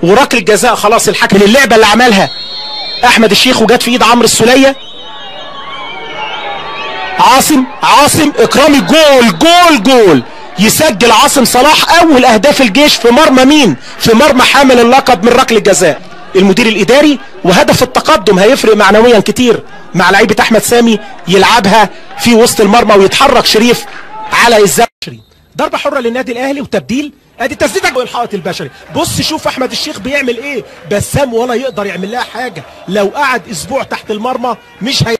وركله جزاء خلاص الحكم اللعبه اللي عملها احمد الشيخ وجت في ايد عمرو السوليه عاصم عاصم اكرامي جول جول جول يسجل عاصم صلاح اول اهداف الجيش في مرمى مين في مرمى حامل اللقب من ركله جزاء المدير الاداري وهدف التقدم هيفرق معنويا كتير مع لعيبه احمد سامي يلعبها في وسط المرمى ويتحرك شريف على الزاويه ضربه حره للنادي الاهلي وتبديل ادي تسديده والحائط البشري بص شوف احمد الشيخ بيعمل ايه بسام ولا يقدر يعمل لها حاجه لو قعد اسبوع تحت المرمى مش هي